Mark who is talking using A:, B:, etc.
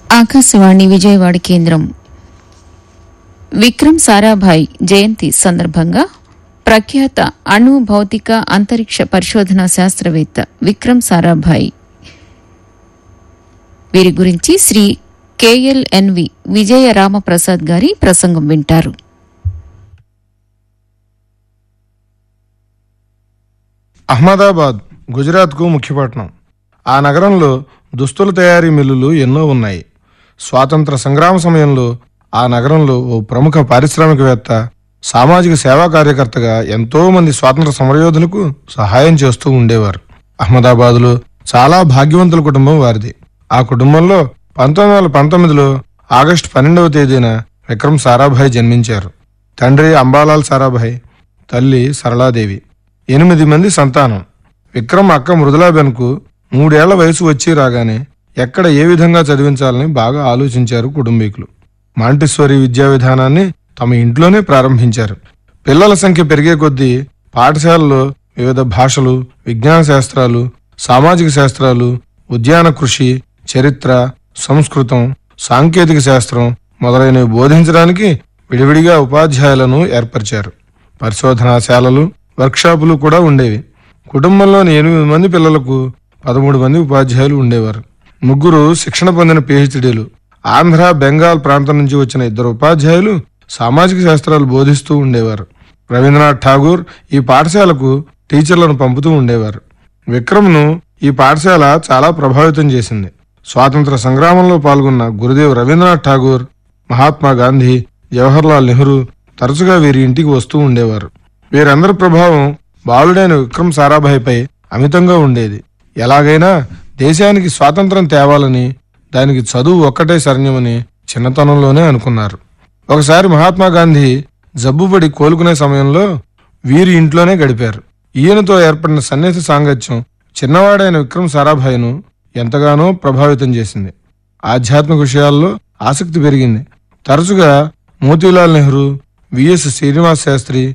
A: ఆకాశవాణి విజయవాడ కేంద్రం విక్రమ్ సారాభాయ్ జయంతి సందర్భంగా ప్రఖ్యాత అణు భౌతిక అంతరిక్ష పరిశోధనా శాస్త్రవేత్త విక్రమ్ సారాభాయ్ వీరి గురించి శ్రీ కేఎల్ఎన్వి విజయ రామప్రసాద్ గారి ప్రసంగం వింటారు
B: అహ్మదాబాద్ గుజరాత్కు ముఖ్యపట్నం ఆ నగరంలో దుస్తుల తయారీ మిల్లులు ఎన్నో ఉన్నాయి స్వాతంత్ర సంగ్రామ సమయంలో ఆ నగరంలో ఓ ప్రముఖ పారిశ్రామికవేత్త సామాజిక సేవా కార్యకర్తగా ఎంతో మంది స్వాతంత్ర సమరయోధులకు సహాయం చేస్తూ ఉండేవారు అహ్మదాబాద్లో చాలా భాగ్యవంతుల కుటుంబం వారిది ఆ కుటుంబంలో పంతొమ్మిది వందల పంతొమ్మిదిలో ఆగస్టు పన్నెండవ తేదీన విక్రమ్ సారాభాయ్ జన్మించారు తండ్రి అంబాలాల్ సారాభాయ్ తల్లి సరళాదేవి ఎనిమిది మంది సంతానం విక్రమ్ అక్క మృదులాబెన్కు మూడేళ్ల వయసు వచ్చి రాగానే ఎక్కడ ఏ విధంగా చదివించాలని బాగా ఆలోచించారు కుటుంబీకులు మాంటిస్వరి విద్యా విధానాన్ని తమ ఇంట్లోనే ప్రారంభించారు పిల్లల సంఖ్య పెరిగే కొద్దీ పాఠశాలలో వివిధ భాషలు విజ్ఞాన శాస్త్రాలు సామాజిక శాస్త్రాలు ఉద్యాన కృషి చరిత్ర సంస్కృతం సాంకేతిక శాస్త్రం మొదలైనవి బోధించడానికి విడివిడిగా ఉపాధ్యాయులను ఏర్పరిచారు పరిశోధనాశాలలు వర్క్షాపులు కూడా ఉండేవి కుటుంబంలోని ఎనిమిది మంది పిల్లలకు పదమూడు మంది ఉపాధ్యాయులు ఉండేవారు ముగ్గురు శిక్షణ పొందిన పిహెచ్డీలు ఆంధ్ర బెంగాల్ ప్రాంతం నుంచి వచ్చిన ఇద్దరు ఉపాధ్యాయులు సామాజిక శాస్త్రాలు బోధిస్తూ ఉండేవారు రవీంద్రనాథ్ ఠాగూర్ ఈ పాఠశాలకు టీచర్లను పంపుతూ ఉండేవారు విక్రమ్ను ఈ పాఠశాల చాలా ప్రభావితం చేసింది స్వాతంత్ర సంగ్రామంలో పాల్గొన్న గురుదేవ్ రవీంద్రనాథ్ ఠాగూర్ మహాత్మా గాంధీ జవహర్లాల్ నెహ్రూ తరచుగా వీరి ఇంటికి వస్తూ ఉండేవారు వీరందరి ప్రభావం బాలుడైన విక్రమ్ సారాభాయ్పై అమితంగా ఉండేది ఎలాగైనా దేశానికి స్వాతంత్రం తేవాలని దానికి చదువు ఒక్కటే శరణ్యమని చిన్నతనంలోనే అనుకున్నారు ఒకసారి మహాత్మా గాంధీ జబ్బుపడి కోలుకునే సమయంలో వీరి ఇంట్లోనే గడిపారు ఈయనతో ఏర్పడిన సన్నిహిత సాంగత్యం చిన్నవాడైన విక్రమ్ సారాభాయ్ను ఎంతగానో ప్రభావితం చేసింది ఆధ్యాత్మిక విషయాల్లో ఆసక్తి పెరిగింది తరచుగా మోతీలాల్ నెహ్రూ విఎస్ శ్రీనివాస్ శాస్త్రి